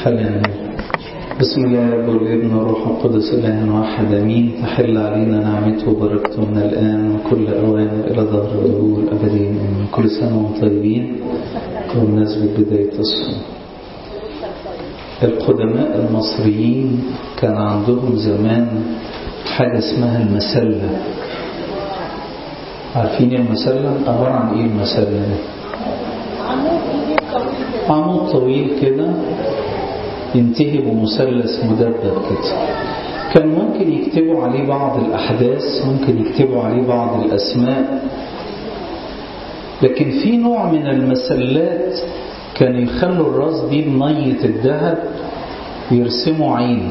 خلينا بسم الله والابن والروح القدس اله واحد امين تحل علينا نعمته وبركته من الان وكل اوان الى ظهر الدهور ابدين امين كل سنه وانتم طيبين بمناسبه بدايه الصوم القدماء المصريين كان عندهم زمان حاجه اسمها المسله عارفين المسله عباره عن ايه المسله دي عمود طويل كده ينتهي بمثلث مدبب كده كان ممكن يكتبوا عليه بعض الأحداث ممكن يكتبوا عليه بعض الأسماء لكن في نوع من المسلات كان يخلوا الراس دي بمية الذهب ويرسموا عين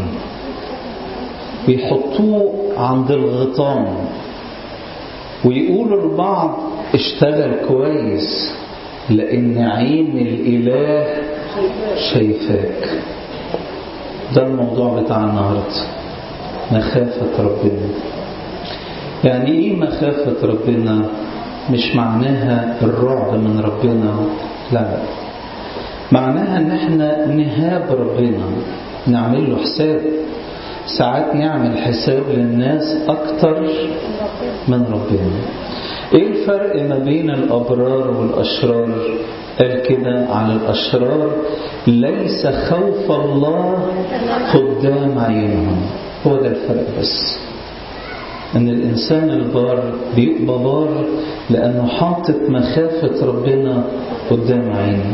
ويحطوه عند الغطام ويقولوا لبعض اشتغل كويس لأن عين الإله شايفاك ده الموضوع بتاع النهاردة مخافة ربنا يعني ايه مخافة ربنا مش معناها الرعب من ربنا لا معناها ان احنا نهاب ربنا نعمل له حساب ساعات نعمل حساب للناس اكتر من ربنا ايه الفرق ما بين الابرار والاشرار قال كده على الاشرار ليس خوف الله قدام عينهم هو ده الفرق بس ان الانسان البار بيبقى بار لانه حاطط مخافه ربنا قدام عينه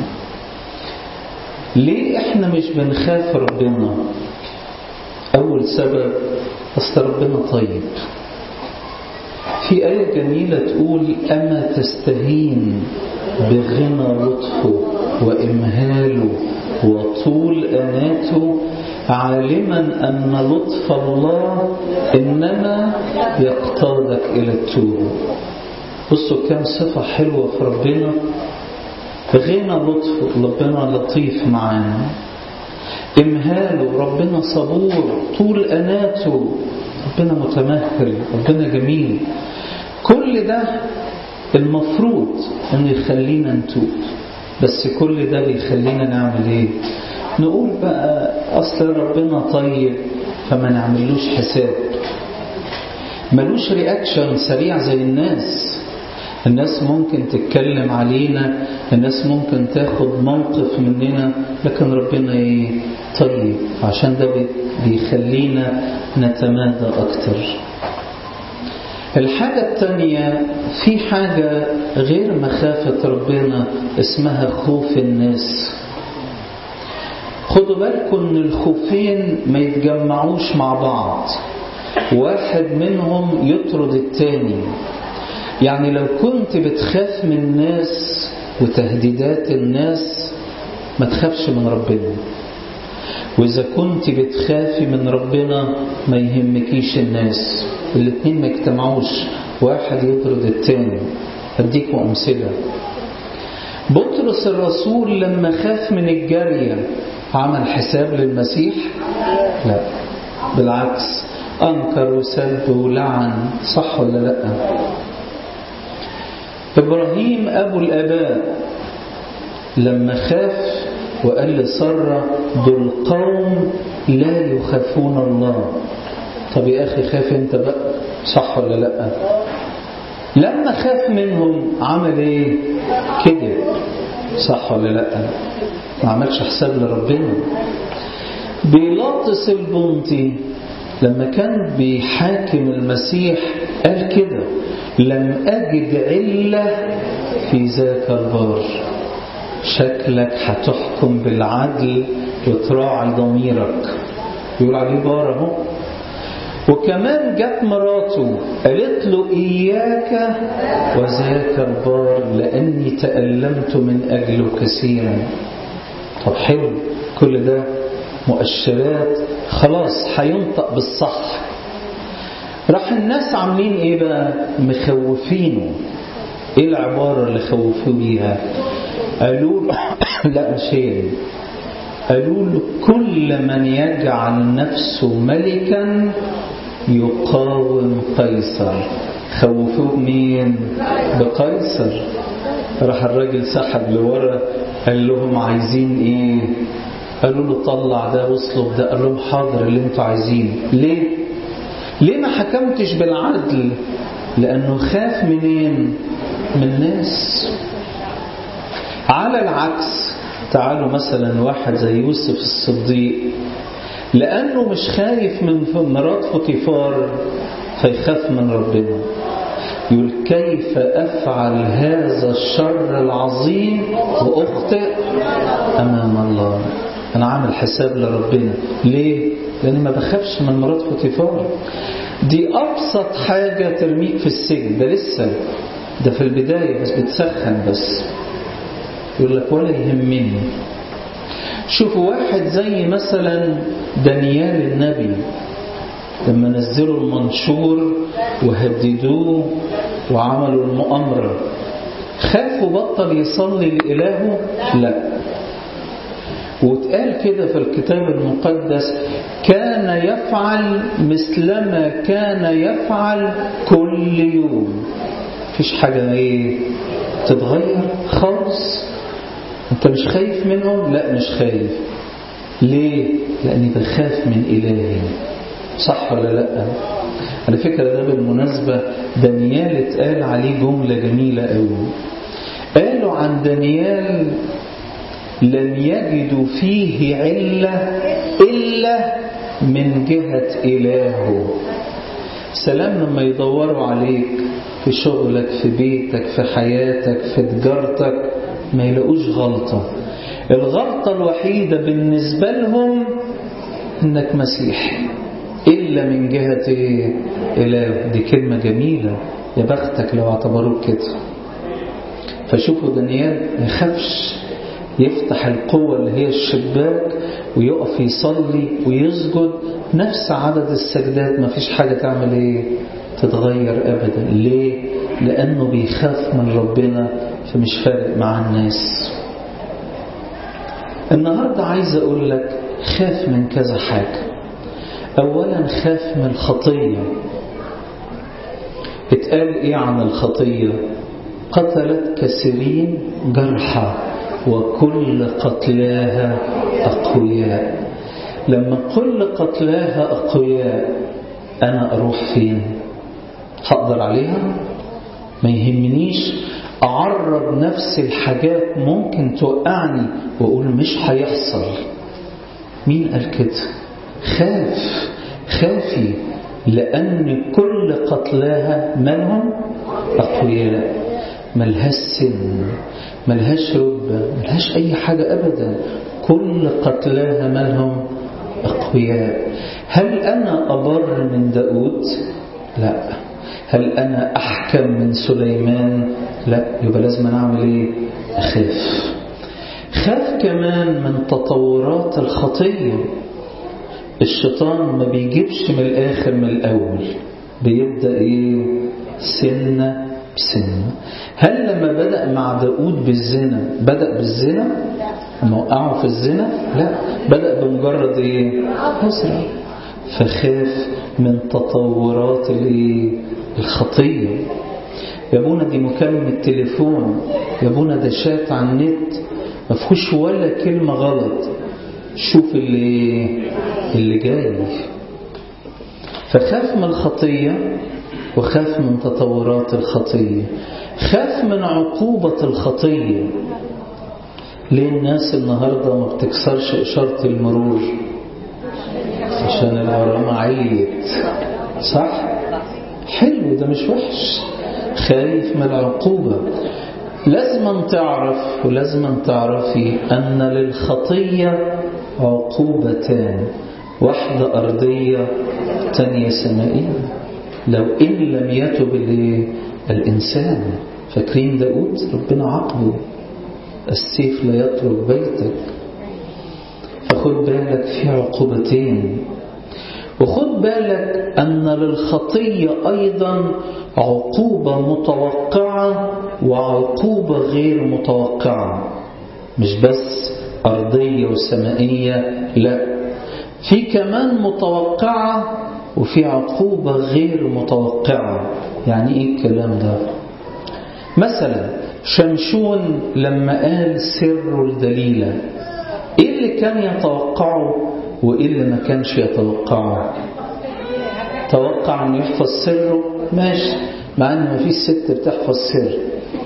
ليه احنا مش بنخاف ربنا اول سبب اصل ربنا طيب في آية جميلة تقول أما تستهين بغنى لطفه وإمهاله وطول أناته عالما أن لطف الله إنما يقتادك إلى التوبة بصوا كم صفة حلوة في ربنا غنى لطفه ربنا لطيف معانا إمهاله ربنا صبور طول أناته ربنا متمهل ربنا جميل كل ده المفروض انه يخلينا نتوب بس كل ده بيخلينا نعمل ايه نقول بقى اصل ربنا طيب فما نعملوش حساب ملوش رياكشن سريع زي الناس الناس ممكن تتكلم علينا الناس ممكن تاخد موقف مننا لكن ربنا ايه طيب عشان ده بيخلينا نتمادى اكتر الحاجة التانية في حاجة غير مخافة ربنا اسمها خوف الناس خدوا بالكم ان الخوفين ما يتجمعوش مع بعض واحد منهم يطرد التاني يعني لو كنت بتخاف من الناس وتهديدات الناس ما تخافش من ربنا وإذا كنت بتخافي من ربنا ما يهمكيش الناس الاثنين ما يجتمعوش واحد يطرد التاني أديكم أمثلة بطرس الرسول لما خاف من الجارية عمل حساب للمسيح لا بالعكس أنكر وسب ولعن صح ولا لا إبراهيم أبو الآباء لما خاف وقال لسارة دول قوم لا يخافون الله طب يا أخي خاف أنت بقى صح ولا لا لما خاف منهم عمل ايه كذب صح ولا لا ما عملش حساب لربنا بيلاطس البنطي لما كان بيحاكم المسيح قال كده لم أجد علة في ذاك البار شكلك هتحكم بالعدل وتراعي ضميرك يقول عليه بار اهو وكمان جت مراته قالت له إياك وذاك البار لأني تألمت من أجله كثيرا طب حلو كل ده مؤشرات خلاص هينطق بالصح راح الناس عاملين ايه بقى مخوفينه ايه العبارة اللي خوفوه بيها قالوا له لا مش هي قالوا له كل من يجعل نفسه ملكا يقاوم قيصر خوفوه مين بقيصر راح الراجل سحب لورا قال لهم عايزين ايه قالوا له طلع ده واصلب ده قال لهم حاضر اللي انتوا عايزينه ليه ليه ما حكمتش بالعدل لانه خاف منين من الناس على العكس تعالوا مثلا واحد زي يوسف الصديق لأنه مش خايف من مرات فطيفار فيخاف من ربنا يقول كيف أفعل هذا الشر العظيم وأخطئ أمام الله أنا عامل حساب لربنا ليه؟ لأني ما بخافش من مرات فطيفار دي أبسط حاجة ترميك في السجن ده لسه ده في البداية بس بتسخن بس يقول لك ولا يهمني شوفوا واحد زي مثلا دانيال النبي لما نزلوا المنشور وهددوه وعملوا المؤامرة خاف وبطل يصلي لإلهه لا واتقال كده في الكتاب المقدس كان يفعل مثلما كان يفعل كل يوم مفيش حاجة ايه تتغير خالص انت مش خايف منهم لا مش خايف ليه لاني بخاف من الهي صح ولا لا على فكرة ده بالمناسبة دانيال اتقال عليه جملة جميلة قوي قالوا عن دانيال لم يجدوا فيه علة إلا من جهة إلهه سلام لما يدوروا عليك في شغلك في بيتك في حياتك في تجارتك ما يلاقوش غلطة الغلطة الوحيدة بالنسبة لهم انك مسيحي إلا من جهة إيه؟ إله دي كلمة جميلة يا بختك لو اعتبروك كده فشوفوا دانيال ما يخافش يفتح القوة اللي هي الشباك ويقف يصلي ويسجد نفس عدد السجدات ما فيش حاجة تعمل ايه تتغير أبدا ليه لأنه بيخاف من ربنا فمش فارق مع الناس النهاردة عايز أقول لك خاف من كذا حاجة أولا خاف من الخطية اتقال إيه عن الخطية قتلت كثيرين جرحى وكل قتلاها أقوياء لما كل قتلاها أقوياء أنا أروح فين هقدر عليها ما يهمنيش أعرض نفسي لحاجات ممكن توقعني وأقول مش هيحصل مين قال كده خاف خافي لأن كل قتلاها مالهم أقوياء ملهاش سن ملهاش رتبة ملهاش أي حاجة أبدا كل قتلاها مالهم أقوياء هل أنا أبر من داود؟ لا هل أنا أحكم من سليمان؟ لا يبقى لازم نعمل إيه؟ أخاف خاف كمان من تطورات الخطية الشيطان ما بيجيبش من الآخر من الأول بيبدأ إيه؟ سنة بسنة هل لما بدأ مع داود بالزنا بدأ بالزنا لما وقعوا في الزنا لا بدأ بمجرد ايه أسرة فخاف من تطورات الايه الخطية يا ابونا دي مكالمة تليفون يا ابونا ده شات على النت ما فيهوش ولا كلمة غلط شوف اللي اللي جاي فخاف من الخطية وخاف من تطورات الخطية خاف من عقوبة الخطية ليه الناس النهاردة ما بتكسرش إشارة المرور عشان الغرامة عليت صح حلو ده مش وحش خايف من العقوبة لازم تعرف ولازم تعرفي أن للخطية عقوبتان واحدة أرضية تانية سمائية لو إن لم يتب الإنسان فاكرين داود ربنا عاقبه السيف لا يترك بيتك فخد بالك في عقوبتين وخد بالك أن للخطية أيضا عقوبة متوقعة وعقوبة غير متوقعة مش بس أرضية وسمائية لا في كمان متوقعة وفي عقوبة غير متوقعة يعني ايه الكلام ده مثلا شمشون لما قال سر الدليلة ايه اللي كان يتوقعه وايه اللي ما كانش يتوقعه توقع انه يحفظ سره ماشي مع ان ما فيش ست بتحفظ سر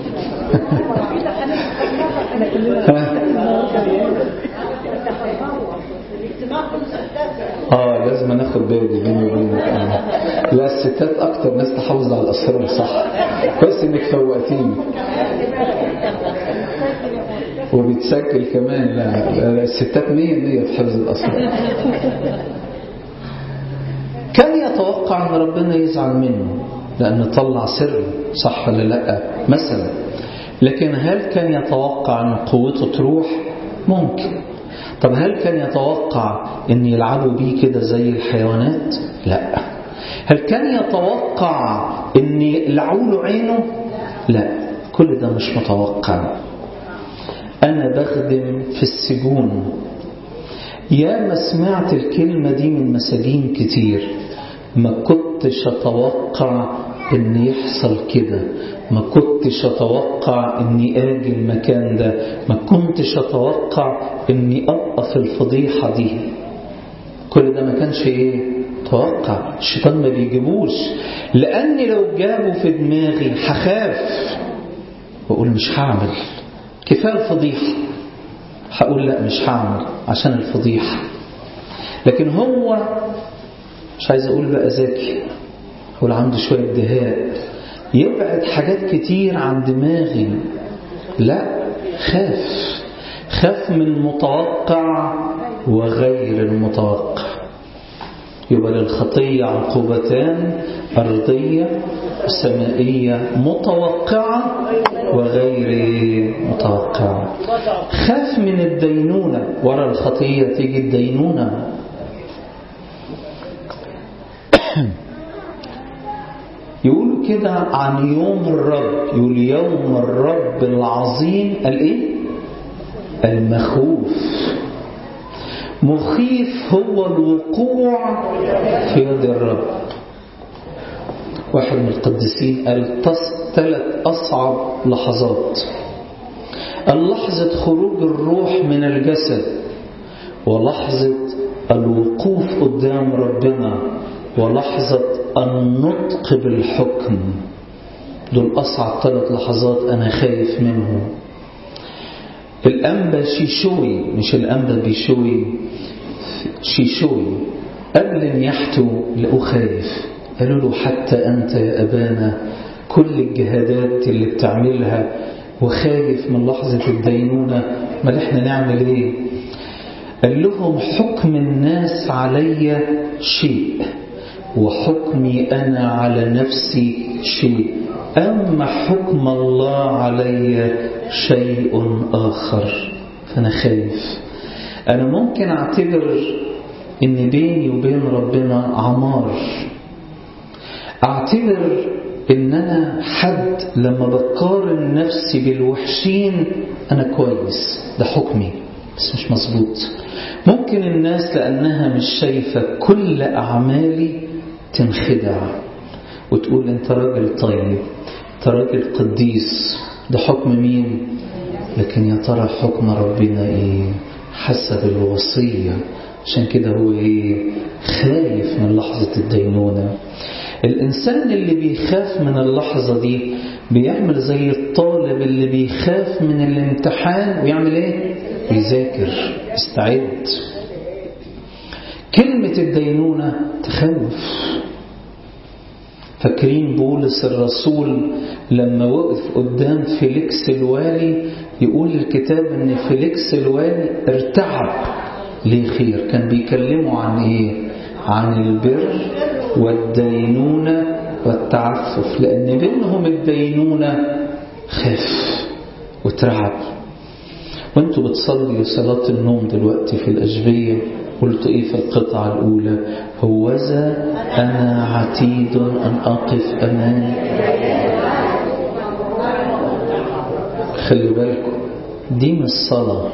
اه لازم ناخد بالي بيني وبينك آه. لا الستات اكتر ناس تحافظ على الاسرار صح كويس انك فوقتيني وبيتسجل كمان لا, لا الستات مية مية في حفظ الاسرار كان يتوقع ان ربنا يزعل منه لأنه طلع سر صح ولا لا مثلا لكن هل كان يتوقع أن قوته تروح ممكن طب هل كان يتوقع أن يلعبوا بيه كده زي الحيوانات لا هل كان يتوقع أن يلعوا له عينه لا كل ده مش متوقع أنا بخدم في السجون يا ما سمعت الكلمة دي من مساجين كتير ما كنتش أتوقع ان يحصل كده ما كنتش اتوقع اني اجي المكان ده ما كنتش اتوقع اني ابقى في الفضيحه دي كل ده ما كانش ايه توقع الشيطان ما بيجيبوش لاني لو جابه في دماغي هخاف واقول مش هعمل كفايه الفضيحه هقول لا مش هعمل عشان الفضيحه لكن هو مش عايز اقول بقى ذكي يقول عنده شوية دهاء يبعد حاجات كتير عن دماغي لا خاف خاف من متوقع وغير المتوقع يبقى للخطية عقوبتان أرضية سمائية متوقعة وغير متوقعة خاف من الدينونة ورا الخطية تيجي الدينونة يقولوا كده عن يوم الرب يقول يوم الرب العظيم الايه المخوف مخيف هو الوقوع في يد الرب واحد من القديسين قال ثلاث أصعب لحظات اللحظة خروج الروح من الجسد ولحظة الوقوف قدام ربنا ولحظة النطق بالحكم دول أصعب ثلاث لحظات أنا خايف منهم الأنبا شيشوي مش الأنبا بيشوي شيشوي قبل أن يحتوا لقوا خايف قالوا له حتى أنت يا أبانا كل الجهادات اللي بتعملها وخايف من لحظة الدينونة ما احنا نعمل ايه قال لهم حكم الناس علي شيء وحكمي أنا على نفسي شيء أما حكم الله علي شيء آخر فأنا خايف أنا ممكن أعتبر إن بيني وبين ربنا عمار أعتبر إن أنا حد لما بقارن نفسي بالوحشين أنا كويس ده حكمي بس مش مظبوط ممكن الناس لأنها مش شايفة كل أعمالي تنخدع وتقول أنت راجل طيب أنت راجل قديس ده حكم مين لكن يا ترى حكم ربنا إيه حسب الوصية عشان كده هو إيه خايف من لحظة الدينونة الإنسان اللي بيخاف من اللحظة دي بيعمل زي الطالب اللي بيخاف من الامتحان ويعمل ايه بيذاكر يستعد كلمة الدينونة تخوف فاكرين بولس الرسول لما وقف قدام فيليكس الوالي يقول الكتاب ان فيليكس الوالي ارتعب ليه خير كان بيكلمه عن ايه عن البر والدينونة والتعفف لأن بينهم الدينونة خاف وترعب وانتوا بتصلي صلاة النوم دلوقتي في الأجبية قلت ايه في القطعة الأولى هوذا أنا عتيد أن أقف أمامي خلي بالكم دي مش صلاة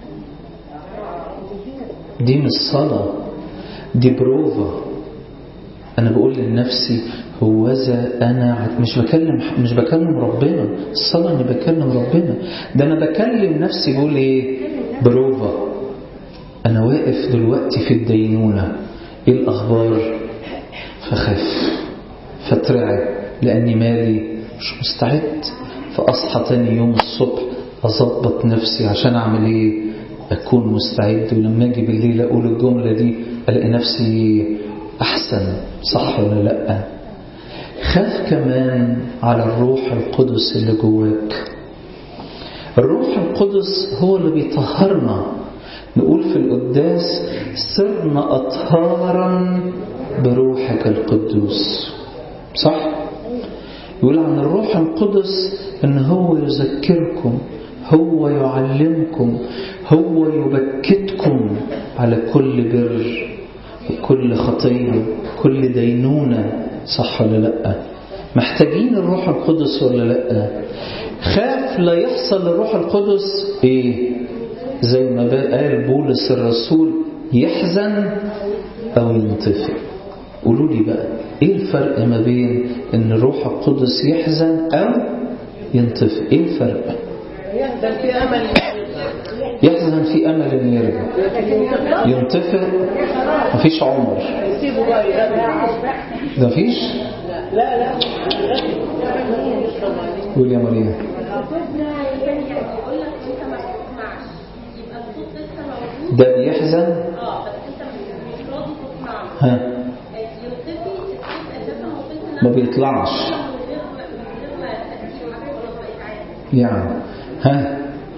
دي مش صلاة دي بروفا أنا بقول لنفسي هوذا أنا مش بكلم مش بكلم ربنا الصلاة إني بكلم ربنا ده أنا بكلم نفسي بقول إيه بروفا أنا واقف دلوقتي في الدينونة إيه الأخبار فخاف فترعب لأني مالي مش مستعد فأصحى تاني يوم الصبح أظبط نفسي عشان أعمل إيه أكون مستعد ولما أجي بالليل أقول الجملة دي ألاقي نفسي أحسن صح ولا لأ خاف كمان على الروح القدس اللي جواك الروح القدس هو اللي بيطهرنا نقول في القداس صرنا أطهارا بروحك القدوس صح؟ يقول عن الروح القدس ان هو يذكركم هو يعلمكم هو يبكتكم على كل بر كل خطية كل دينونة صح ولا لا محتاجين الروح القدس ولا لا خاف لا يحصل للروح القدس ايه زي ما قال بولس الرسول يحزن او ينطفئ قولوا لي بقى ايه الفرق ما بين ان الروح القدس يحزن او ينطفئ ايه الفرق يحزن في امل يحزن في امل ان يرجع ينطفئ مفيش عمر يسيبه بقى يغني ده مفيش لا لا قول يا مريم ده بيحزن ها ما بيطلعش يعني ها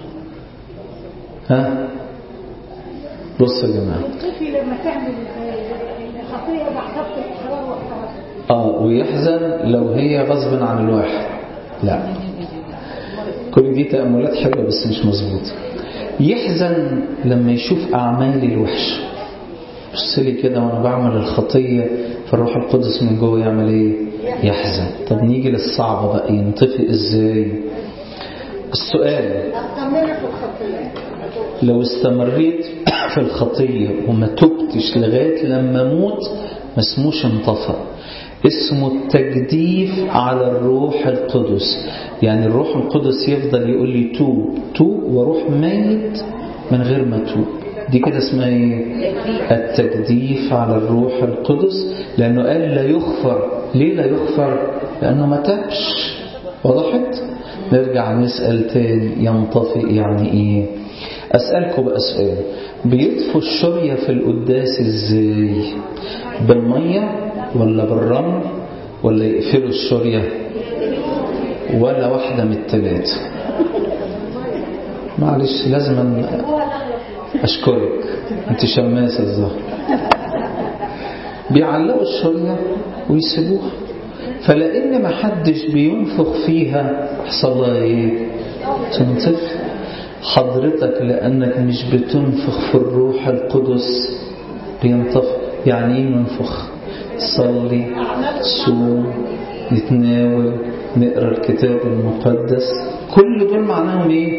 ها بص يا جماعه الطفل لما تعمل خطية بعد ضبط الحرارة وقتها اه ويحزن لو هي غصب عن الواحد لا كل دي تأملات حلوة بس مش مظبوطة يحزن لما يشوف أعمالي الوحشة بص لي كده وأنا بعمل الخطية فالروح القدس من جوه يعمل إيه؟ يحزن طب نيجي للصعبة بقى ينطفئ إزاي؟ السؤال استمر في الخطية لو استمريت في الخطية وما تبتش لغاية لما موت ما اسموش انطفى اسمه التجديف على الروح القدس يعني الروح القدس يفضل يقول لي توب توب واروح ميت من غير ما توب دي كده اسمها ايه التجديف على الروح القدس لانه قال لا يغفر ليه لا يغفر لانه ما تابش وضحت نرجع نسأل تاني ينطفئ يعني ايه أسألكم بقى سؤال بيطفوا الشرية في القداس ازاي بالمية ولا بالرمل ولا يقفلوا الشرية ولا واحدة من التلاتة معلش لازم أشكرك أنت شماسة الظهر بيعلقوا الشرية ويسيبوها فلأن ما حدش بينفخ فيها حصل لها ايه تنطفي حضرتك لأنك مش بتنفخ في الروح القدس بينطفئ يعني ايه ننفخ صلي صوم نتناول نقرا الكتاب المقدس كل دول معناهم ايه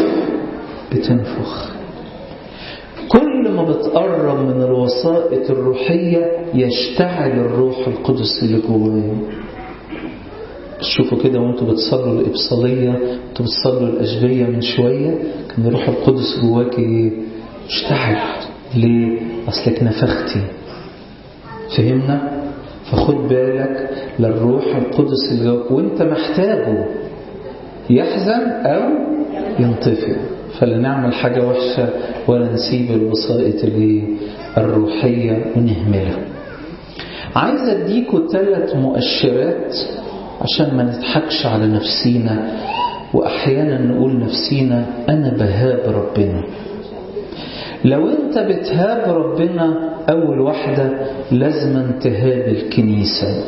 بتنفخ كل ما بتقرب من الوسائط الروحية يشتعل الروح القدس اللي جوايا شوفوا كده وانتوا بتصلوا الإبصالية وانتوا بتصلوا الأشبية من شوية كان الروح القدس جواك يشتعل ليه؟ أصلك نفختي فهمنا؟ فخد بالك للروح القدس اللي جواك وانت محتاجه يحزن أو ينطفئ فلا نعمل حاجة وحشة ولا نسيب الوسائط الروحية ونهملها عايز اديكوا ثلاث مؤشرات عشان ما نضحكش على نفسينا وأحيانا نقول نفسينا أنا بهاب ربنا لو أنت بتهاب ربنا أول واحدة لازم تهاب الكنيسة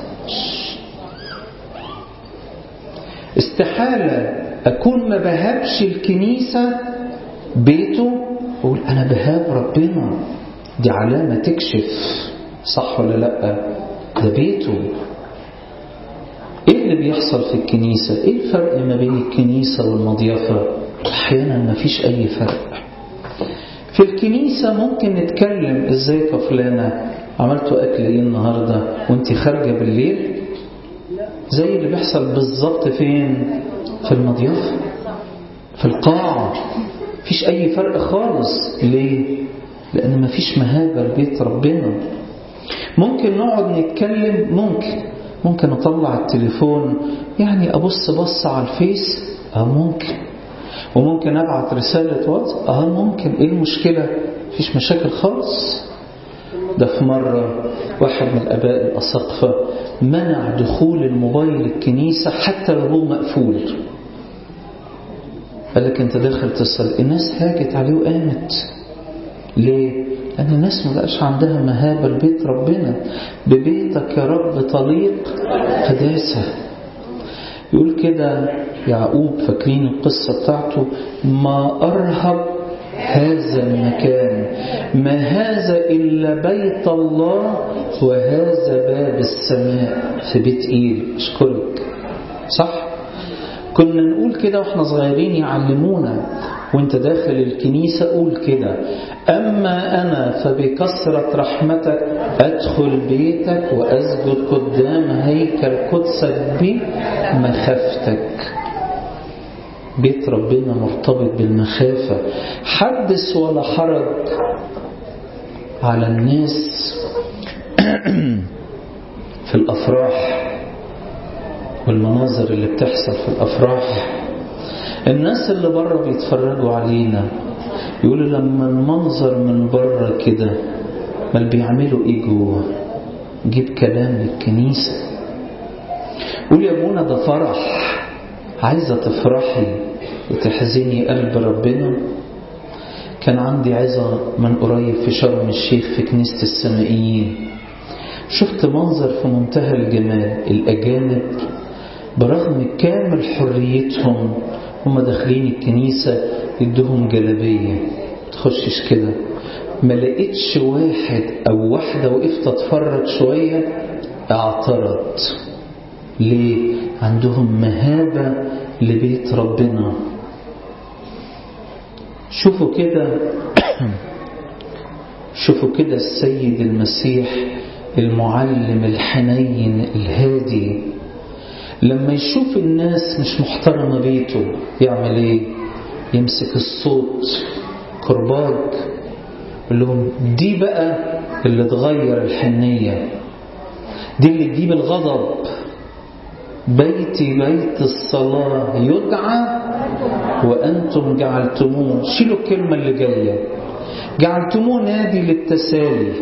استحالة أكون ما بهابش الكنيسة بيته أقول أنا بهاب ربنا دي علامة تكشف صح ولا لأ ده بيته ايه اللي بيحصل في الكنيسة ايه الفرق ما بين الكنيسة والمضيافة احيانا ما فيش اي فرق في الكنيسة ممكن نتكلم ازيك يا فلانة عملتوا اكل ايه النهاردة وانت خارجة بالليل زي اللي بيحصل بالظبط فين في المضيافة في القاعة مفيش اي فرق خالص ليه لأن مفيش مهابة لبيت ربنا ممكن نقعد نتكلم ممكن ممكن أطلع التليفون يعني أبص بص على الفيس أه ممكن وممكن أبعت رسالة واتس أه ممكن إيه المشكلة مفيش مشاكل خالص ده في مرة واحد من الأباء الأساقفة منع دخول الموبايل الكنيسة حتى لو هو مقفول قال لك انت داخل تصل الناس هاجت عليه وقامت ليه؟ لأن الناس ما بقاش عندها مهابة لبيت ربنا ببيتك يا رب طليق قداسة يقول كده يعقوب فاكرين القصة بتاعته ما أرهب هذا المكان ما هذا إلا بيت الله وهذا باب السماء في بيت إيل أشكرك صح؟ كنا نقول كده واحنا صغيرين يعلمونا وانت داخل الكنيسة قول كده أما أنا فبكثرة رحمتك أدخل بيتك وأسجد قدام هيكل قدسك بمخافتك بيت ربنا مرتبط بالمخافة حدث ولا حرج على الناس في الأفراح والمناظر اللي بتحصل في الأفراح الناس اللي بره بيتفرجوا علينا يقولوا لما المنظر من بره كده ما بيعملوا ايه جوه جيب كلام للكنيسة قول يا ابونا ده فرح عايزة تفرحي وتحزني قلب ربنا كان عندي عظة من قريب في شرم الشيخ في كنيسة السمائيين شفت منظر في منتهى الجمال الأجانب برغم كامل حريتهم هم داخلين الكنيسة يدوهم جلبية تخشش كده ما لقيتش واحد أو واحدة وقفت أتفرج شوية اعترض ليه؟ عندهم مهابة لبيت ربنا شوفوا كده شوفوا كده السيد المسيح المعلم الحنين الهادي لما يشوف الناس مش محترمة بيته يعمل ايه يمسك الصوت كرباج يقول لهم دي بقى اللي تغير الحنية دي اللي تجيب الغضب بيتي بيت الصلاة يدعى وأنتم جعلتموه شيلوا الكلمة اللي جاية جعلتموه نادي للتسالي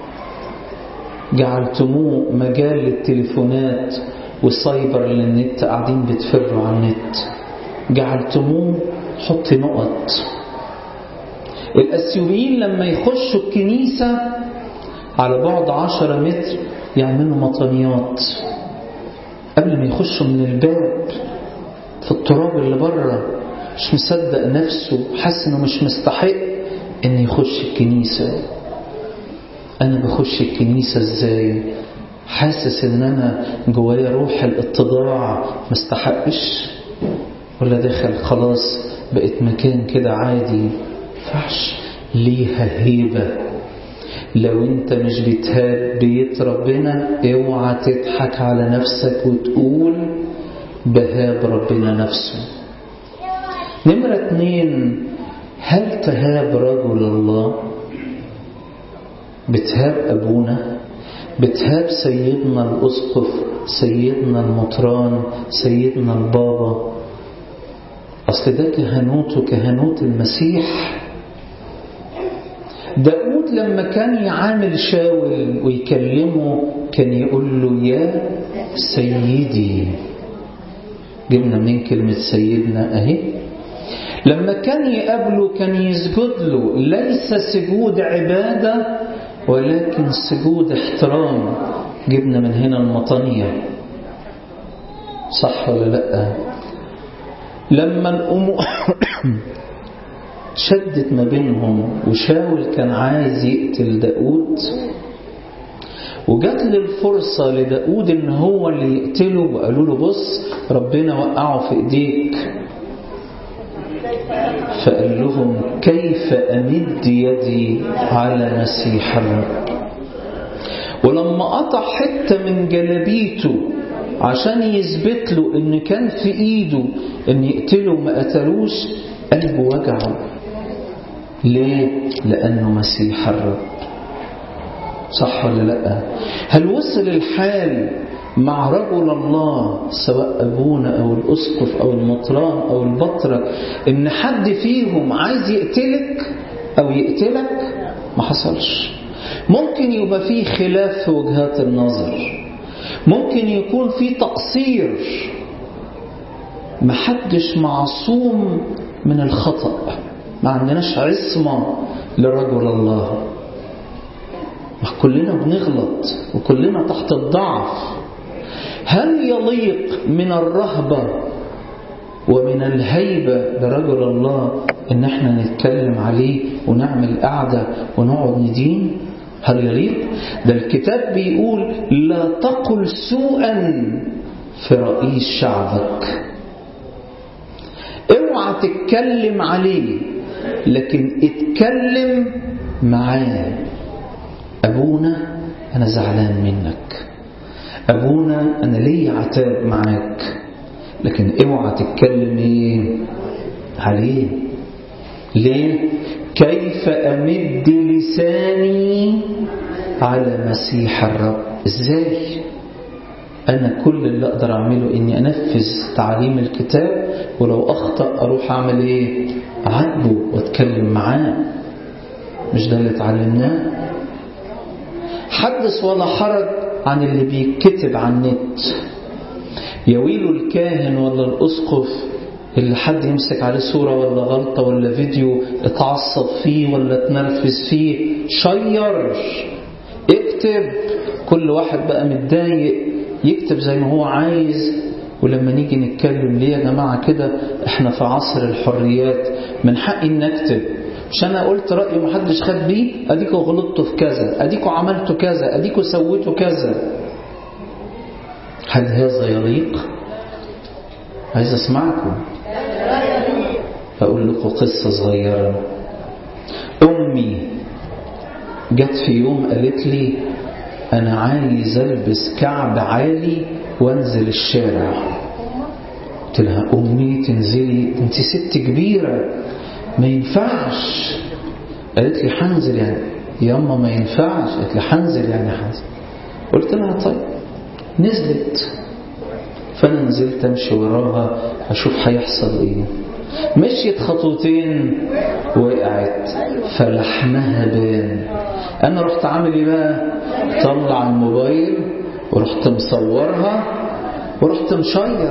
جعلتموه مجال للتليفونات والسايبر اللي النت قاعدين بتفروا على النت جعلتموه حط نقط الأسيويين لما يخشوا الكنيسة على بعد عشرة متر يعملوا مطانيات قبل ما يخشوا من الباب في التراب اللي بره مش مصدق نفسه حاسس انه مش مستحق ان يخش الكنيسة انا بخش الكنيسة ازاي حاسس ان انا جوايا روح الاتضاع مستحقش ولا داخل خلاص بقت مكان كده عادي فعش ليها هيبة لو انت مش بتهاب بيت ربنا اوعى تضحك على نفسك وتقول بهاب ربنا نفسه نمرة اتنين هل تهاب رجل الله بتهاب أبونا بتهاب سيدنا الأسقف سيدنا المطران سيدنا البابا أصل ده كهنوت وكهنوت المسيح داود لما كان يعامل شاول ويكلمه كان يقول له يا سيدي جبنا منين كلمة سيدنا أهي لما كان يقابله كان يسجد له ليس سجود عبادة ولكن سجود احترام جبنا من هنا المطانية صح ولا لا لما الأمور شدت ما بينهم وشاول كان عايز يقتل داود وجات له الفرصة لداود ان هو اللي يقتله وقالوا له بص ربنا وقعه في ايديك فقال لهم كيف أمد يدي على مسيح الرب ولما قطع حتة من جلبيته عشان يثبت له ان كان في ايده ان يقتله ما قتلوش قلبه وجعه ليه؟ لأنه مسيح الرب صح ولا لا هل وصل الحال مع رجل الله سواء أبونا أو الأسقف أو المطران أو البطرك إن حد فيهم عايز يقتلك أو يقتلك ما حصلش ممكن يبقى فيه خلاف في وجهات النظر ممكن يكون فيه تقصير محدش معصوم من الخطأ ما عندناش عصمة لرجل الله كلنا بنغلط وكلنا تحت الضعف هل يليق من الرهبة ومن الهيبة لرجل الله ان احنا نتكلم عليه ونعمل قعدة ونقعد ندين هل يليق ده الكتاب بيقول لا تقل سوءا في رئيس شعبك اوعى تتكلم عليه لكن اتكلم معاه أبونا أنا زعلان منك أبونا أنا لي عتاب معاك لكن اوعى تتكلم ايه عليه ليه كيف أمد لساني على مسيح الرب ازاي أنا كل اللي أقدر أعمله إني أنفذ تعاليم الكتاب ولو أخطأ أروح أعمل إيه أعاتبه وأتكلم معاه مش ده اللي اتعلمناه حدث ولا حرج عن اللي بيتكتب على النت يويل الكاهن ولا الأسقف اللي حد يمسك عليه صورة ولا غلطة ولا فيديو اتعصب فيه ولا اتنرفز فيه شير اكتب كل واحد بقى متضايق يكتب زي ما هو عايز ولما نيجي نتكلم ليه يا جماعة كده احنا في عصر الحريات من حقي ان اكتب مش انا قلت رأيي ومحدش خد بيه اديكوا غلطتوا في كذا اديكوا عملتوا كذا اديكوا سويتوا كذا هل هذا يليق عايز اسمعكم اقول لكم قصة صغيرة امي جت في يوم قالت لي انا عايز البس كعب عالي وانزل الشارع قلت لها امي تنزلي انت ست كبيره ما ينفعش قالت لي حنزل يعني ياما ما ينفعش قالت لي حنزل يعني حنزل قلت لها طيب نزلت فانا نزلت امشي وراها اشوف هيحصل ايه مشيت خطوتين وقعت فلحمها بان انا رحت عامل ايه بقى طلع الموبايل ورحت مصورها ورحت مشير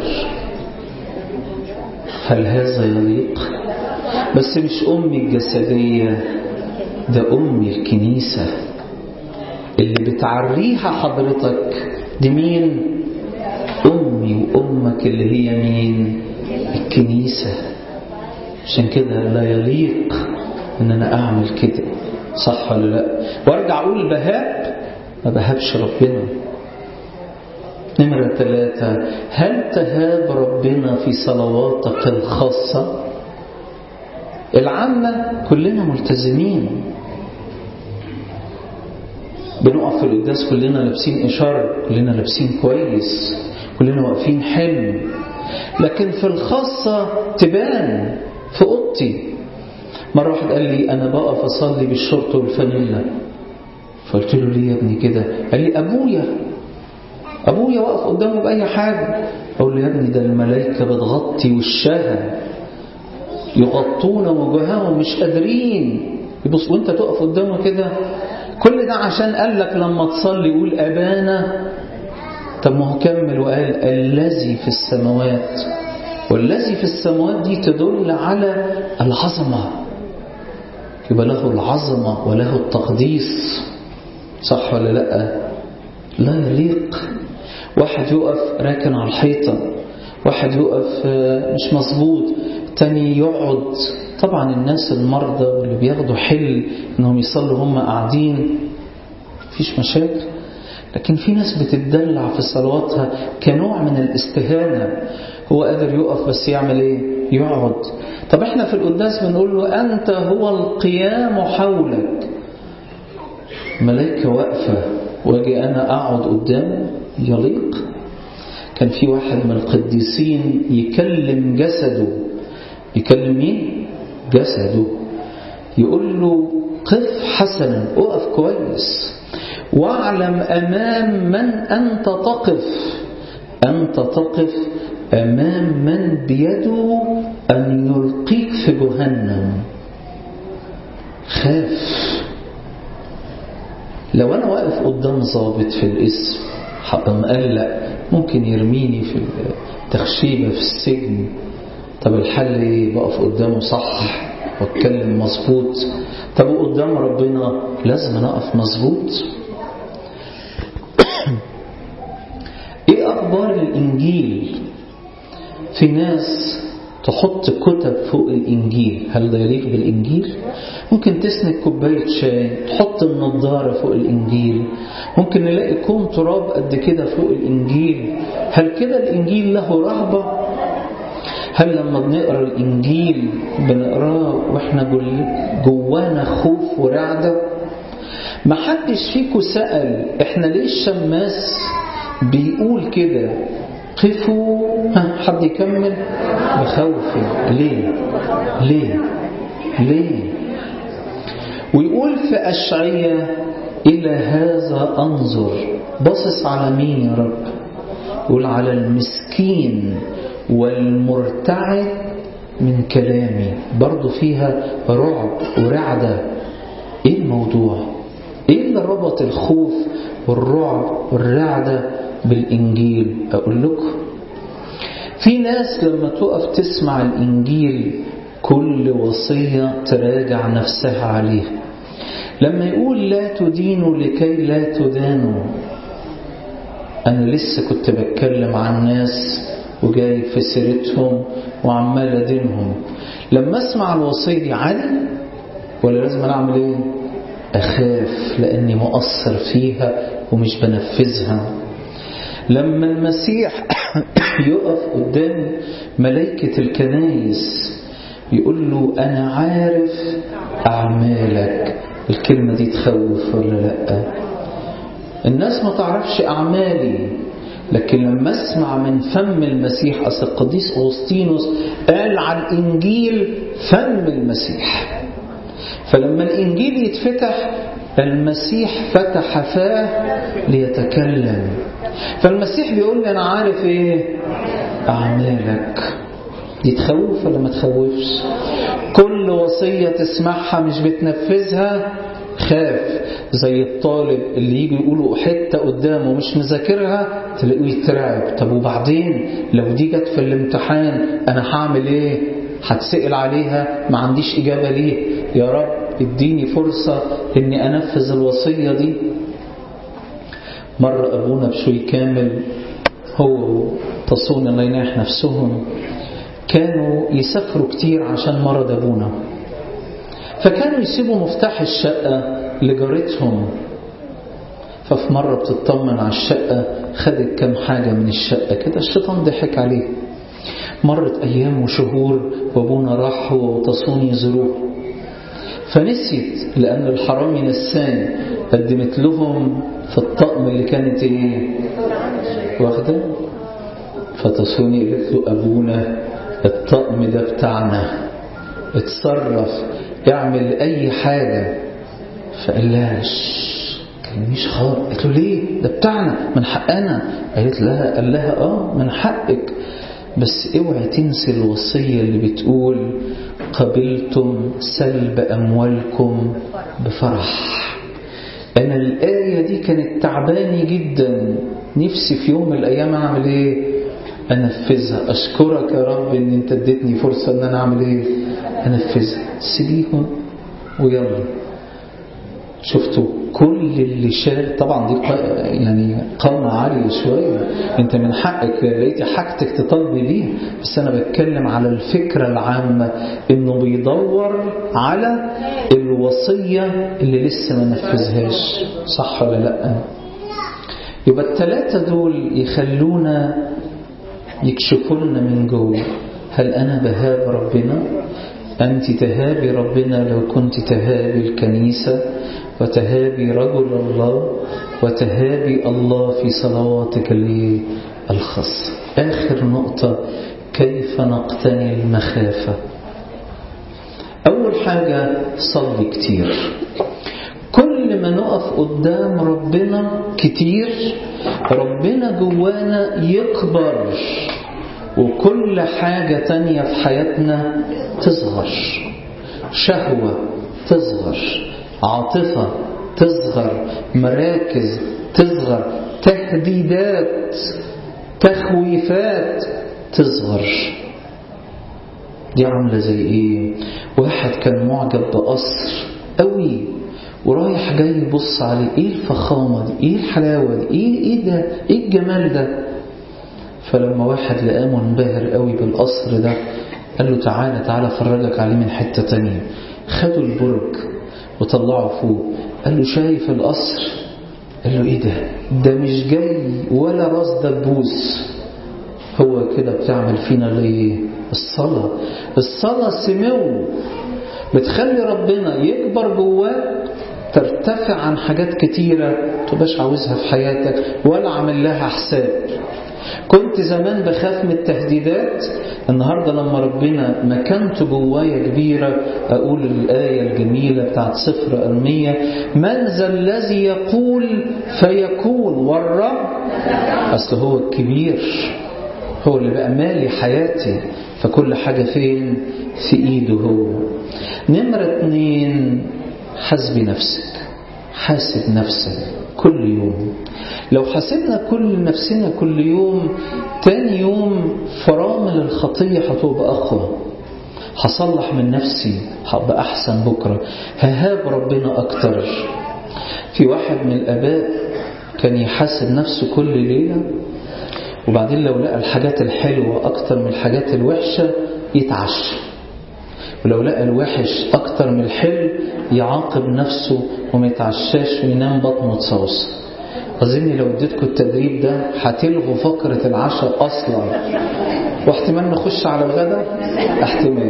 هل هذا يليق بس مش أمي الجسدية ده أمي الكنيسة اللي بتعريها حضرتك دي مين أمي وأمك اللي هي مين الكنيسة عشان كده لا يليق ان انا اعمل كده صح ولا لا وارجع اقول بهاب ما بهابش ربنا نمرة ثلاثة هل تهاب ربنا في صلواتك الخاصة العامة كلنا ملتزمين بنقف في القداس كلنا لابسين إشارة كلنا لابسين كويس كلنا واقفين حلم لكن في الخاصة تبان في أوضتي مرة واحد قال لي أنا بقف أصلي بالشورت والفانيلا فقلت له ليه يا ابني كده قال لي أبويا أبويا واقف قدامه بأي حاجة أقول له يا ابني ده الملائكة بتغطي وشها يغطون وجوههم مش قادرين يبص وانت تقف قدامه كده كل ده عشان قال لك لما تصلي قول أبانا طب ما هو كمل وقال الذي في السماوات والذي في السماوات دي تدل على العظمة يبقى له العظمة وله التقديس صح ولا لا لا يليق واحد يقف راكن على الحيطة واحد يقف مش مظبوط تاني يقعد طبعا الناس المرضى واللي بياخدوا حل انهم يصلوا هم قاعدين مفيش مشاكل لكن في ناس بتدلع في صلواتها كنوع من الاستهانة هو قادر يقف بس يعمل ايه يقعد طب احنا في القداس بنقول له انت هو القيام حولك ملائكة واقفة واجي انا اقعد قدامه يليق كان في واحد من القديسين يكلم جسده يكلم مين جسده يقول له قف حسنا اقف كويس واعلم أمام من أنت تقف أنت تقف أمام من بيده أن يلقيك في جهنم خاف لو أنا واقف قدام ضابط في الاسم حق مقلق ممكن يرميني في التخشيبة في السجن طب الحل ايه بقف قدامه صح واتكلم مظبوط طب قدام ربنا لازم انا اقف مظبوط ايه اخبار الانجيل في ناس تحط كتب فوق الانجيل هل ده يليق بالانجيل ممكن تسند كوبايه شاي تحط النضاره فوق الانجيل ممكن نلاقي كوم تراب قد كده فوق الانجيل هل كده الانجيل له رهبه هل لما بنقرا الانجيل بنقراه واحنا جوانا خوف ورعده ما حدش فيكم سأل احنا ليه الشماس بيقول كده قفوا ها حد يكمل بخوف ليه ليه ليه ويقول في أشعية إلى هذا أنظر باصص على مين يا رب يقول على المسكين والمرتعد من كلامي برضو فيها رعب ورعدة ايه الموضوع ايه اللي ربط الخوف والرعب والرعدة بالإنجيل أقول لكم في ناس لما تقف تسمع الإنجيل كل وصية تراجع نفسها عليها لما يقول لا تدينوا لكي لا تدانوا أنا لسه كنت بتكلم عن ناس وجاي في سيرتهم وعمال أدينهم لما أسمع الوصية دي عادي ولا لازم أنا أعمل إيه؟ أخاف لأني مؤثر فيها ومش بنفذها لما المسيح يقف قدام ملائكة الكنايس يقول له أنا عارف أعمالك الكلمة دي تخوف ولا لأ الناس ما تعرفش أعمالي لكن لما اسمع من فم المسيح أصل القديس أغسطينوس قال عن الإنجيل فم المسيح فلما الإنجيل يتفتح المسيح فتح فاه ليتكلم فالمسيح بيقول لي أنا عارف إيه أعمالك دي تخوف ولا ما تخوفش كل وصية تسمعها مش بتنفذها خاف زي الطالب اللي يجي يقولوا حتة قدامه مش مذاكرها تلاقيه يترعب طب وبعدين لو دي جت في الامتحان أنا هعمل إيه هتسأل عليها ما عنديش إجابة ليه يا رب اديني فرصة اني انفذ الوصية دي مرة ابونا بشوي كامل هو تصون الله يناح نفسهم كانوا يسافروا كتير عشان مرض ابونا فكانوا يسيبوا مفتاح الشقة لجارتهم ففي مرة بتطمن على الشقة خدت كم حاجة من الشقة كده الشيطان ضحك عليه مرت أيام وشهور وابونا راح هو وتصون يزوروه فنسيت لأن الحرامي نسان قدمت لهم في الطقم اللي كانت ايه واخدة فتصوني قالت له أبونا الطقم ده بتاعنا اتصرف اعمل أي حاجة فقال لها كلميش خالص قالت له ليه ده بتاعنا من حقنا قالت لها قال لها اه من حقك بس اوعي تنسي الوصية اللي بتقول قبلتم سلب أموالكم بفرح أنا الآية دي كانت تعباني جدا نفسي في يوم من الأيام أعمل إيه أنفذها أشكرك يا رب إن أنت اديتني فرصة إن أنا أعمل إيه أنفذها سيبيهم ويلا شفتوا كل اللي شال طبعا دي يعني قامة عالية شوية انت من حقك لقيتي حاجتك تطالبي بيها بس انا بتكلم على الفكرة العامة انه بيدور على الوصية اللي لسه ما نفذهاش صح ولا لا يبقى الثلاثة دول يخلونا يكشفوا لنا من جوه هل انا بهاب ربنا أنت تهابي ربنا لو كنت تهابي الكنيسة وتهابي رجل الله وتهابي الله في صلواتك الخاصة آخر نقطة كيف نقتني المخافة أول حاجة صلي كتير كل ما نقف قدام ربنا كتير ربنا جوانا يكبر وكل حاجة تانية في حياتنا تصغر شهوة تصغر عاطفة تصغر مراكز تصغر تهديدات تخويفات تصغر دي عاملة زي ايه واحد كان معجب بقصر قوي ورايح جاي يبص عليه ايه الفخامة دي ايه الحلاوة دي ايه, إيه ده ايه الجمال ده فلما واحد لقاه منبهر قوي بالقصر ده قال له تعالى تعالى فرجك عليه من حتة تانية خدوا البرج وطلعوا فوق قال له شايف القصر قال له ايه ده ده مش جاي ولا راس دبوس هو كده بتعمل فينا ليه الصلاة الصلاة سمو بتخلي ربنا يكبر جواك ترتفع عن حاجات كتيرة تبقاش عاوزها في حياتك ولا عامل لها حساب كنت زمان بخاف من التهديدات النهاردة لما ربنا مكانته جوايا كبيرة أقول الآية الجميلة بتاعت سفر أرمية من ذا الذي يقول فيكون والرب أصل هو الكبير هو اللي بقى مالي حياتي فكل حاجة فين في إيده هو نمرة اتنين حسبي نفسك حاسب نفسك كل يوم لو حاسبنا كل نفسنا كل يوم تاني يوم فرامل الخطية هتبقى أقوى هصلح من نفسي هبقى أحسن بكرة ههاب ربنا أكتر في واحد من الآباء كان يحاسب نفسه كل ليلة وبعدين لو لقى الحاجات الحلوة أكتر من الحاجات الوحشة يتعشى ولو لقى الوحش أكتر من الحلو يعاقب نفسه وما يتعشاش وينام بطنه تصوص أظن لو اديتكم التدريب ده هتلغوا فقرة العشاء أصلا واحتمال نخش على الغداء احتمال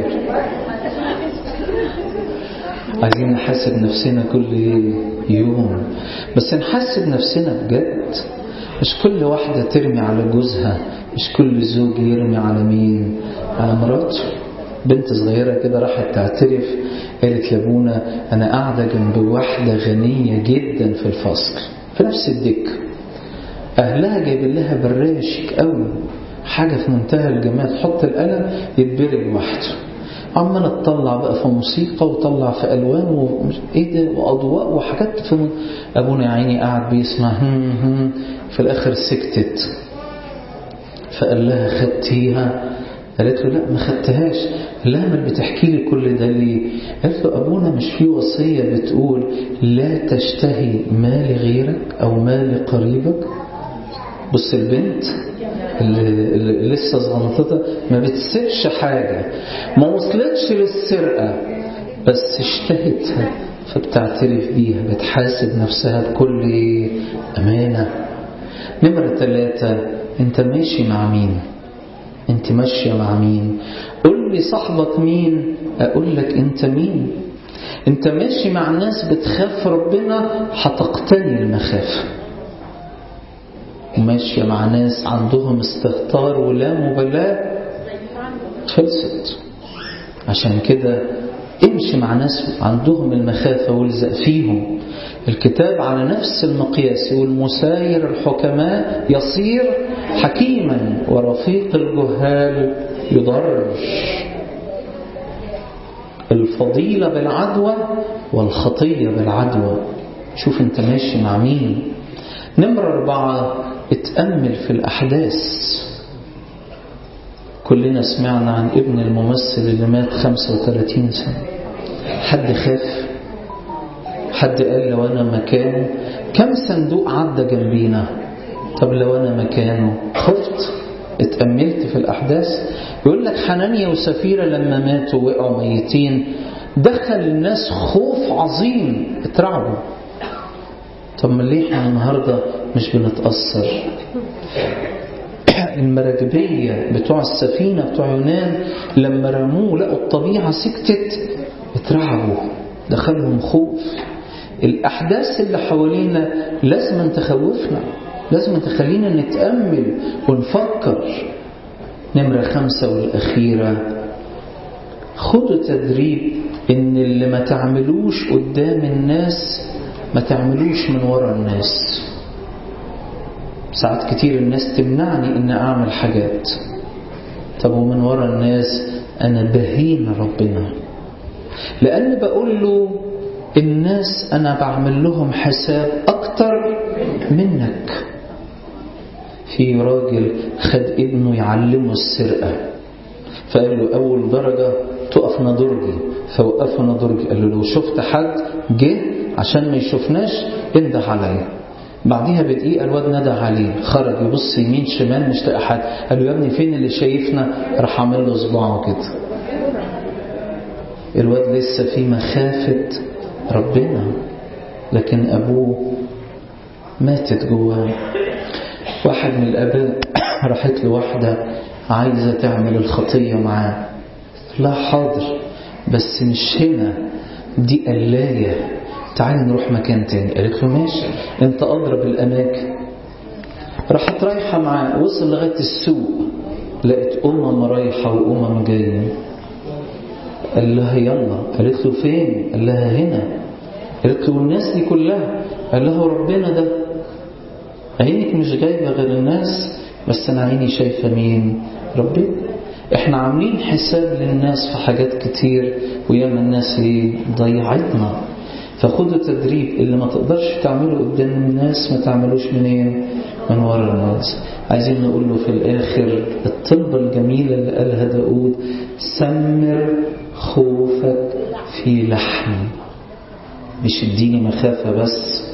عايزين نحاسب نفسنا كل يوم بس نحاسب نفسنا بجد مش كل واحدة ترمي على جوزها مش كل زوج يرمي على مين على مراته بنت صغيرة كده راحت تعترف قالت لابونا أنا قاعدة جنب واحدة غنية جدا في الفصل في نفس الدك أهلها جايبين لها براشك قوي حاجة في منتهى الجمال تحط القلم يتبرق لوحده عمالة تطلع بقى في موسيقى وطلع في ألوان ومش إيه ده وأضواء وحاجات في من... أبونا يا عيني قاعد بيسمع هم هم في الآخر سكتت فقال لها خدتيها قالت له لا ما خدتهاش قال لها ما بتحكي لي كل ده ليه قالت له أبونا مش في وصية بتقول لا تشتهي مال غيرك أو مال قريبك بص البنت اللي, اللي لسه صغنطتها ما بتسيبش حاجة ما وصلتش للسرقة بس اشتهتها فبتعترف بيها بتحاسب نفسها بكل أمانة نمرة ثلاثة انت ماشي مع مين انت ماشية مع مين قول لي صاحبك مين اقول لك انت مين انت ماشي مع ناس بتخاف ربنا هتقتني المخافة وماشية مع ناس عندهم استهتار ولا مبالاة خلصت عشان كده امشي مع ناس عندهم المخافة والزق فيهم الكتاب على نفس المقياس يقول مساير الحكماء يصير حكيما ورفيق الجهال يضر الفضيلة بالعدوى والخطية بالعدوى شوف انت ماشي مع مين نمرة أربعة اتأمل في الأحداث كلنا سمعنا عن ابن الممثل اللي مات 35 سنة حد خاف حد قال لو أنا مكانه كم صندوق عدى جنبينا طب لو أنا مكانه خفت اتأملت في الأحداث يقول لك حنانيا وسفيرة لما ماتوا وقعوا ميتين دخل الناس خوف عظيم اترعبوا طب ما ليه احنا النهاردة مش بنتأثر المراكبية بتوع السفينة بتوع يونان لما رموه لقوا الطبيعة سكتت اترعبوا دخلهم خوف الأحداث اللي حوالينا لازم تخوفنا لازم تخلينا نتأمل ونفكر نمرة خمسة والأخيرة خدوا تدريب ان اللي ما تعملوش قدام الناس ما تعملوش من ورا الناس ساعات كتير الناس تمنعني ان اعمل حاجات طب ومن ورا الناس انا بهين ربنا لان بقول له الناس انا بعمل لهم حساب اكتر منك في راجل خد ابنه يعلمه السرقة فقال له أول درجة تقف نضرجي فوقفه نضرجي قال له لو شفت حد جه عشان ما يشوفناش انده عليا بعديها بدقيقة الواد ندى عليه خرج يبص يمين شمال مش لاقي حد قال له يا ابني فين اللي شايفنا راح عامل له صباعه كده الواد لسه في مخافة ربنا لكن أبوه ماتت جواه واحد من الآباء راحت له واحدة عايزة تعمل الخطية معاه لا حاضر بس مش هنا دي قلاية تعالي نروح مكان تاني قالت له ماشي انت أضرب الأماكن راحت رايحة معاه وصل لغاية السوق لقيت أمم رايحة وأمم جاية قال لها يلا قالت له فين قال لها هنا قالت له الناس دي كلها قال لها ربنا ده عينك مش جايبة غير الناس بس أنا عيني شايفة مين ربنا احنا عاملين حساب للناس في حاجات كتير وياما الناس ايه ضيعتنا فخدوا تدريب اللي ما تقدرش تعمله قدام الناس ما تعملوش منين من ورا الناس عايزين نقول له في الآخر الطلبة الجميلة اللي قالها داود سمر خوفك في لحمي مش اديني مخافة بس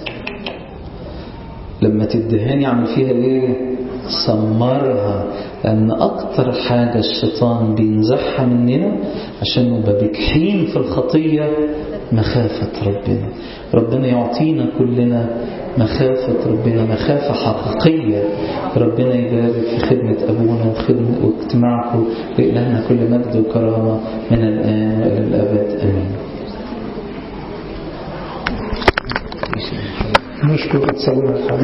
لما تدهاني اعمل فيها ايه سمرها لان اكتر حاجة الشيطان بينزعها مننا عشان نبقى بجحين في الخطية مخافة ربنا ربنا يعطينا كلنا مخافة ربنا مخافة حقيقية ربنا يبارك في خدمة أبونا وخدمة واجتماعكم لإلهنا كل مجد وكرامة من الآن وإلى الأبد آمين نشكر تصور الحبيب